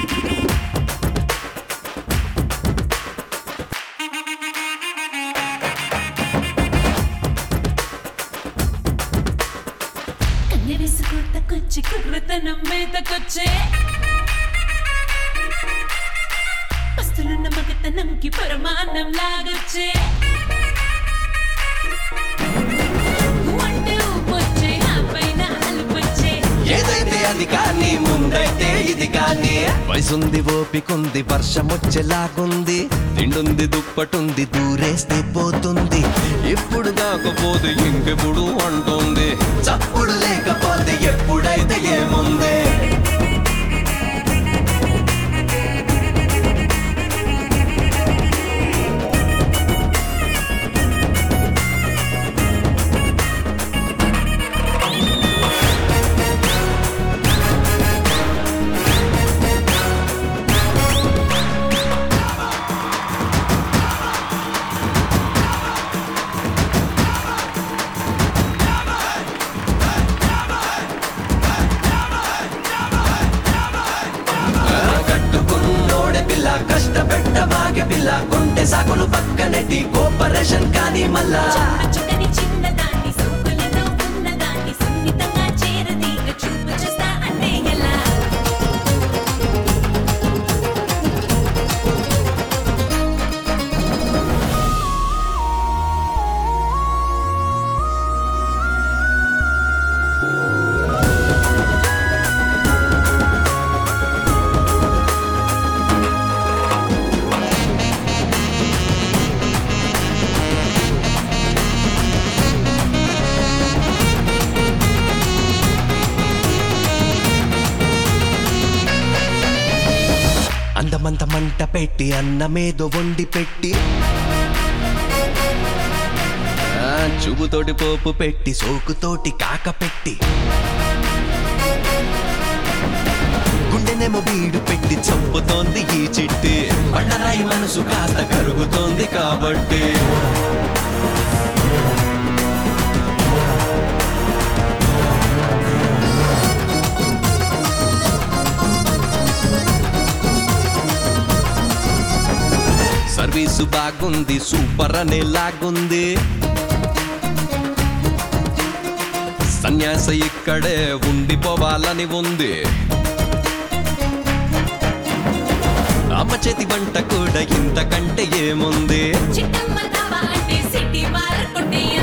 కన్నె విసుగుతకొచ్చి కుర్రతనం మీదకొచ్చే పస్తులున్న మగతనంకి పరమాన్నం లాగొచ్చే వంటే ఊపొచ్చే ఆ పైన అలుపొచ్చే ఏదైతే అది కానీ ముందైతే ఇది కానీ వయసుంది ఓపికుంది వర్షం వచ్చేలాగుంది తిండుంది దుప్పటుంది దూరేస్తే పోతుంది ఎప్పుడు కాకపోతే ఇంకెప్పుడు అంటుంది చప్పుడు లేకపోతే ఎప్పుడైతే ఏముంది కట్టుకున్నోడే పిల్ల కష్టపెట్ట బాగే పిల్ల కొంటె సాకులు పక్కనెట్టి కోపరేషన్ కానీ మళ్ళా చుట్టని చిన్నదాన్ని సోకులలో ఉన్నదాన్ని సున్నితంగా చేరదీగ చూపు చూస్తా అంటే ఎలా అందమంత మంట పెట్టి అన్నమేదో వండి పెట్టి ఆ, చూపుతోటి పోపు పెట్టి సోకుతోటి కాక పెట్టి గుండెనేమో బీడు పెట్టి చంపుతోంది ఈ చిట్టి బండరాయి మనసు కాస్త కరుగుతోంది కాబట్టి సర్వీసు బాగుంది సూపర్ అనే లాగుంది సన్యాస ఇక్కడే ఉండిపోవాలని ఉంది అమ్మ చేతి వంట కూడా ఇంతకంటే ఏముంది చిట్టమ్మ దావా అంటే సిటీ మారకుంటే